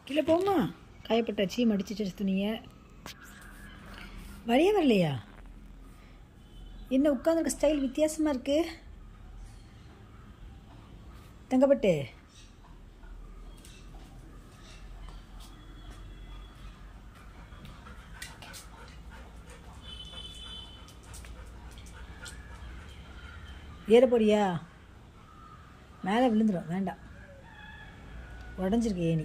இல்லை போம்மா காயப்பட்டாச்சு மடிச்சு வச்ச துணியை வரையே வரலையா என்ன உட்காந்துருக்க ஸ்டைல் வித்தியாசமாக இருக்கு தங்கப்பட்டு ஏற போறியா மேலே விழுந்துடும் வேண்டாம் உடஞ்சிருக்கு ஏணி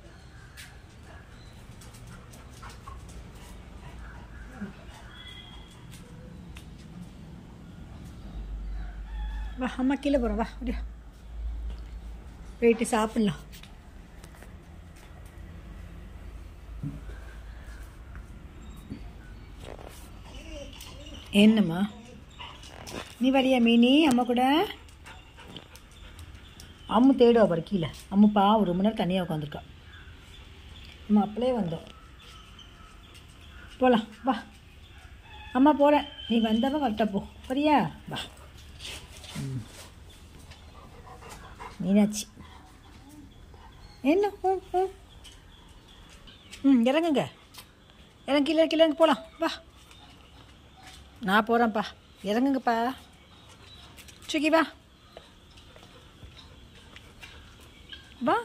வா அம்மா கீழே போகிறோம் வா அப்படியா போயிட்டு சாப்பிட்லாம் என்னம்மா நீ வரியா மீனி அம்மா கூட அம்மு தேடுவா பாரு கீழே அம்முப்பா ஒரு மணி நேரம் தனியாக உட்காந்துருக்கா நம்ம அப்படியே வந்தோம் போகலாம் வா அம்மா போகிறேன் நீ வந்தவ வரட்ட போ வரியா வா ம். மீனாட்சி என்ன ம் ம் ம் இறங்குங்க இறங்க கீழே கீழே போகலாம் வா நான் போகிறேன்ப்பா இறங்குங்கப்பா சுக்கி வா வா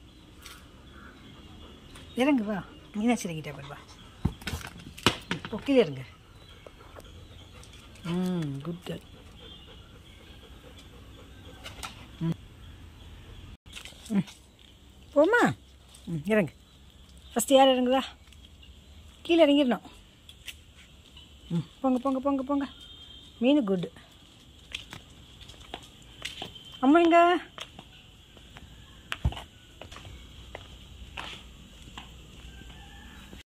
இறங்கு வா மீனாட்சி இறங்கிட்டே பாரு வா பொக்கில் இறங்க ம் குட் கேர்ள் ம் போமா ம் இறங்கு ஃபஸ்ட்டு யார் இறங்குதா கீழே இறங்கிடணும் ம் போங்க போங்க போங்க போங்க மீன் குட் அம்மா எங்க